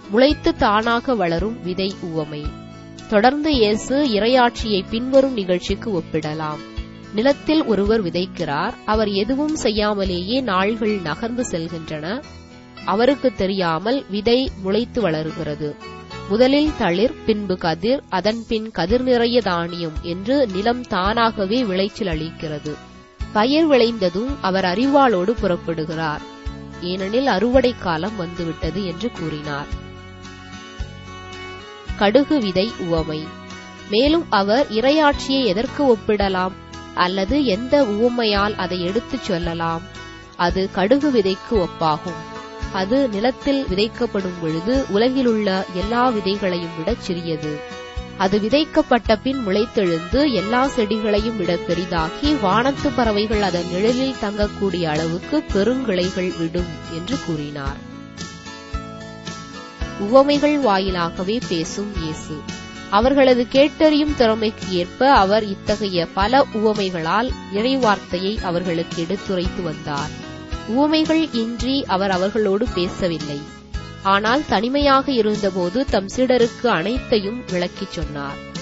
முளைத்து தானாக வளரும் விதை உவமை தொடர்ந்து இயேசு இரையாட்சியை பின்வரும் நிகழ்ச்சிக்கு ஒப்பிடலாம் நிலத்தில் ஒருவர் விதைக்கிறார் அவர் எதுவும் செய்யாமலேயே நாள்கள் நகர்ந்து செல்கின்றன அவருக்கு தெரியாமல் விதை முளைத்து வளருகிறது முதலில் தளிர் பின்பு கதிர் அதன்பின் கதிர் நிறைய தானியம் என்று நிலம் தானாகவே விளைச்சல் அளிக்கிறது பயிர் விளைந்ததும் அவர் அறிவாளோடு புறப்படுகிறார் ஏனெனில் அறுவடை காலம் வந்துவிட்டது என்று கூறினார் கடுகு விதை உவமை மேலும் அவர் இரையாட்சியை எதற்கு ஒப்பிடலாம் அல்லது எந்த உவமையால் அதை எடுத்துச் சொல்லலாம் அது கடுகு விதைக்கு ஒப்பாகும் அது நிலத்தில் விதைக்கப்படும் பொழுது உலகிலுள்ள எல்லா விதைகளையும் விட சிறியது அது விதைக்கப்பட்ட பின் முளைத்தெழுந்து எல்லா செடிகளையும் விட பெரிதாகி வானத்து பறவைகள் அதன் நிழலில் தங்கக்கூடிய அளவுக்கு பெருங்கிளைகள் விடும் என்று கூறினார் உவமைகள் வாயிலாகவே பேசும் இயேசு அவர்களது கேட்டறியும் திறமைக்கு ஏற்ப அவர் இத்தகைய பல உவமைகளால் இறைவார்த்தையை அவர்களுக்கு எடுத்துரைத்து வந்தார் உவமைகள் இன்றி அவர் அவர்களோடு பேசவில்லை ஆனால் தனிமையாக இருந்தபோது தம் சீடருக்கு அனைத்தையும் விளக்கிச் சொன்னார்